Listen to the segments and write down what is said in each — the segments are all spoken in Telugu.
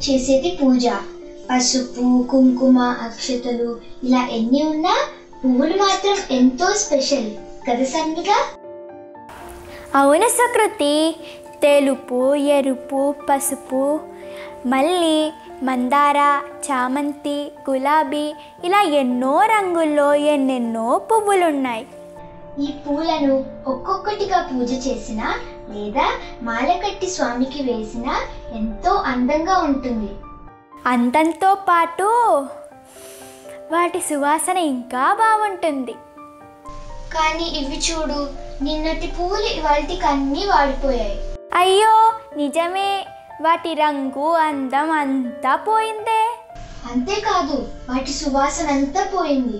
చేసేది పూజ పసుపు కుంకుమ అక్షతలు ఇలా ఎన్ని ఉన్నా పువ్వులు మాత్రం ఎంతో స్పెషల్ కదా సంగీత అవును సుకృతి తెలుపు ఎరుపు పసుపు మల్లి మందార చామంతి గులాబీ ఇలా ఎన్నో రంగుల్లో ఎన్నెన్నో పువ్వులున్నాయి ఈ పూలను ఒక్కొక్కటిగా పూజ చేసినా లేదా మాల కట్టి స్వామికి వేసినా ఎంతో అందంగా ఉంటుంది అందంతో పాటు వాటి సువాసన ఇంకా బాగుంటుంది కానీ ఇవి చూడు నిన్నటి పువ్వులు ఇవాళకి అన్నీ వాడిపోయాయి అయ్యో నిజమే వాటి రంగు అందం అంతా పోయిందే అంతేకాదు వాటి సువాసన అంతా పోయింది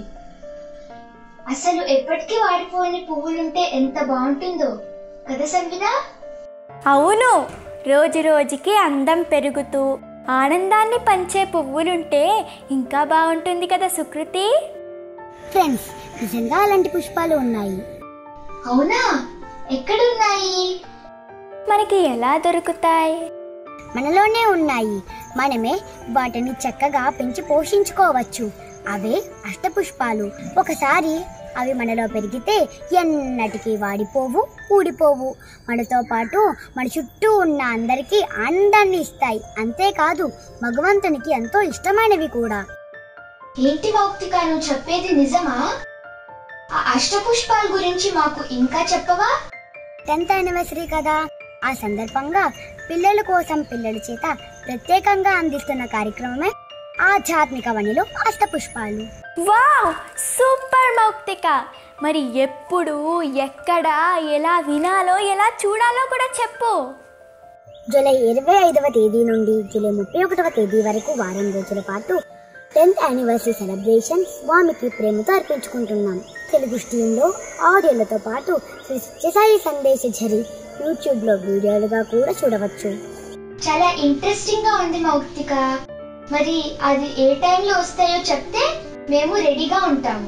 అసలు ఎప్పటికీ వాడిపోని పువ్వులుంటే ఎంత బాగుంటుందో కదా సంగీత అవును రోజు రోజుకి అందం పెరుగుతూ ఆనందాన్ని పంచే పువ్వులుంటే ఇంకా బాగుంటుంది కదా సుకృతి ఫ్రెండ్స్ నిజంగా అలాంటి పుష్పాలు ఉన్నాయి అవునా ఎక్కడున్నాయి మనకి ఎలా దొరుకుతాయి మనలోనే ఉన్నాయి మనమే వాటిని చక్కగా పెంచి పోషించుకోవచ్చు అవే అష్టపుష్పాలు ఒకసారి అవి మనలో పెరిగితే ఎన్నటికీ వాడిపోవు ఊడిపోవు మనతో పాటు మన చుట్టూ ఉన్న అందరికీ ఆనందాన్ని ఇస్తాయి అంతేకాదు భగవంతునికి ఎంతో ఇష్టమైనవి కూడా ఏంటి మౌక్తిక నువ్వు చెప్పేది నిజమా ఆ అష్టపుష్పాల గురించి మాకు ఇంకా చెప్పవా టెన్త్ యానివర్సరీ కదా ఆ సందర్భంగా పిల్లల కోసం పిల్లల చేత ప్రత్యేకంగా అందిస్తున్న కార్యక్రమమే ఆధ్యాత్మిక వనిలో అష్టపుష్పాలు వావ్ సూపర్ మౌక్తిక మరి ఎప్పుడు ఎక్కడ ఎలా వినాలో ఎలా చూడాలో కూడా చెప్పు జూలై ఇరవై ఐదవ తేదీ నుండి జూలై ముప్పై ఒకటవ తేదీ వరకు వారం రోజుల పాటు టెన్త్ యానివర్సరీ సెలబ్రేషన్ స్వామికి ప్రేమతో అర్పించుకుంటున్నాం తెలుగు స్ట్రీమ్లో ఆడియోలతో పాటు శ్రీ సత్యసాయి సందేశ ఝరి యూట్యూబ్లో వీడియోలుగా కూడా చూడవచ్చు చాలా ఇంట్రెస్టింగ్ గా ఉంది మౌక్తిక మరి అది ఏ టైంలో వస్తాయో చెప్తే మేము రెడీగా ఉంటాము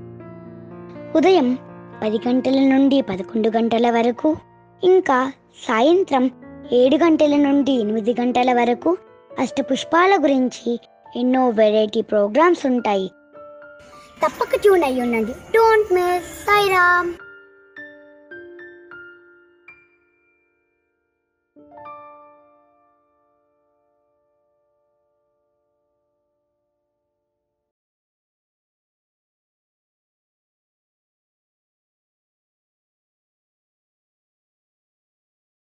ఉదయం పది గంటల నుండి పదకొండు గంటల వరకు ఇంకా సాయంత్రం ఏడు గంటల నుండి ఎనిమిది గంటల వరకు అష్టపుష్పాల గురించి ఎన్నో వెరైటీ ప్రోగ్రామ్స్ ఉంటాయి తప్పక ట్యూన్ అయ్యి ఉండండి డోంట్ మిస్ సాయిరామ్